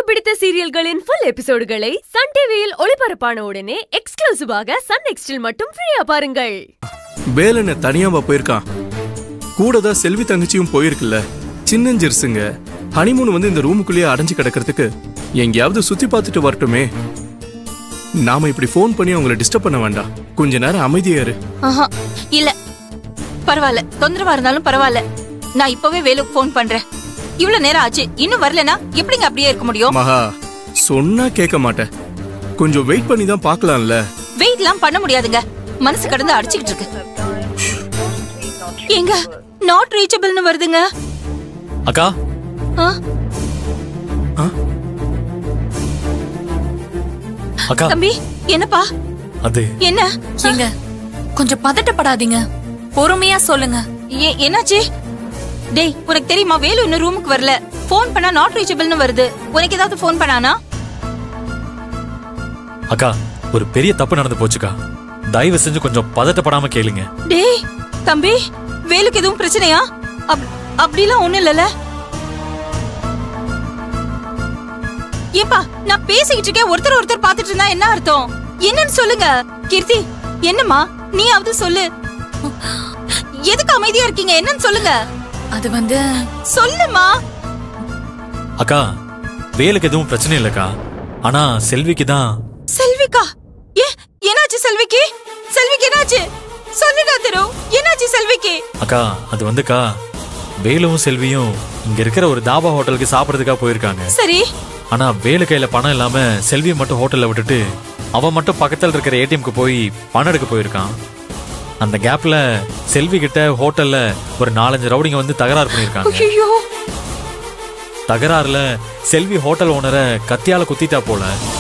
பிடித்த சீரியல்களின் full எபிசோடுகளை Sun டிவியில் ஒளிபரப்பான உடனே எக்ஸ்க்ளூசிவாக சன் நெக்ஸ்டில் மட்டும் ஃப்ரீயா பாருங்கள் வேலனை தனியாவா போயிருக்கான் கூட தான் செல்வி தங்கச்சியும் போயிருக்குல்ல சின்னஞ்சிறுசுங்க ஹனிமூன் வந்து இந்த ரூமுக்குள்ளேயே அடைஞ்சு கிடக்கிறதுக்கு எங்கேயாவது சுத்தி பார்த்துட்டு வரட்டுமே நாம இப்படி ஃபோன் பண்ணி அவங்கள டிஸ்டர்ப் பண்ண வேண்டாம் கொஞ்ச நேரம் அமைதியா இரு ஆஹா இல்ல பரவாயில்ல தொந்தரவா இருந்தாலும் பரவாயில்ல நான் இப்பவே வேலுக்கு ஃபோன் பண்றேன் இவ்வளவு நேரம் ஆச்சு இன்னும் வரலனா எப்படிங்க அப்படியே இருக்க முடியும் மகா சொன்னா கேட்க மாட்டேன் கொஞ்சம் வெயிட் பண்ணி தான் பார்க்கலாம்ல வெயிட்லாம் பண்ண முடியாதுங்க மனசு கடந்து அடிச்சுக்கிட்டு இருக்கு எங்க நாட் ரீச்சபிள்னு வருதுங்க அக்கா ஆ, அக்கா தம்பி என்னப்பா அது என்ன ஏங்க கொஞ்சம் பதட்டப்படாதீங்க பொறுமையா சொல்லுங்க ஏ- என்னாச்சு டேய் உனக்கு தெரியுமா வேலு இன்னும் ரூமுக்கு வரல ஃபோன் பண்ணா நாட் ரீச்சபிள்னு வருது உனக்கு ஏதாவது ஃபோன் பண்ணானா அக்கா ஒரு பெரிய தப்பு நடந்து போச்சுக்கா தயவு செஞ்சு கொஞ்சம் பதட்டப்படாம கேளுங்க டேய் தம்பி வேலுக்கு எதுவும் பிரச்சனையா அப்- அப்படிலாம் ஒண்ணும் இல்லல ஏப்பா நான் பேசிக்கிட்டு இருக்கேன் ஒருத்தர் ஒருத்தர் பாத்துட்டு இருந்தா என்ன அர்த்தம் என்னன்னு சொல்லுங்க கீர்த்தி என்னம்மா நீயாவது சொல்லு எதுக்கு அமைதியா இருக்கீங்க என்னன்னு சொல்லுங்க அது வந்து சொல்லுமா அக்கா வேலுக்கு எதுவும் பிரச்சனை இல்லக்கா ஆனா செல்விக்கு தான் செல்விக்கா ஏ என்னாச்சு செல்விக்கு செல்விக்கு என்னாச்சு சொல்லுடா திரு என்னாச்சு செல்விக்கு அக்கா அது வந்துக்கா வேலுவும் செல்வியும் இங்க இருக்கிற ஒரு தாபா ஹோட்டலுக்கு சாப்பிடறதுக்காக போயிருக்காங்க சரி ஆனா வேலு கையில பணம் இல்லாம செல்வியை மட்டும் ஹோட்டல்ல விட்டுட்டு அவன் மட்டும் பக்கத்துல இருக்கிற ஏடிஎம்க்கு போய் பணம் எடுக்க போயிருக்கான் அந்த கேப்ல செல்வி கிட்ட ஹோட்டல்ல ஒரு நாலஞ்சு ரவுடிங்க வந்து தகராறு பண்ணிருக்காங்க ஐயோ தகராறுல செல்வி ஹோட்டல் ஓனரை கத்தியால குத்திட்டா போல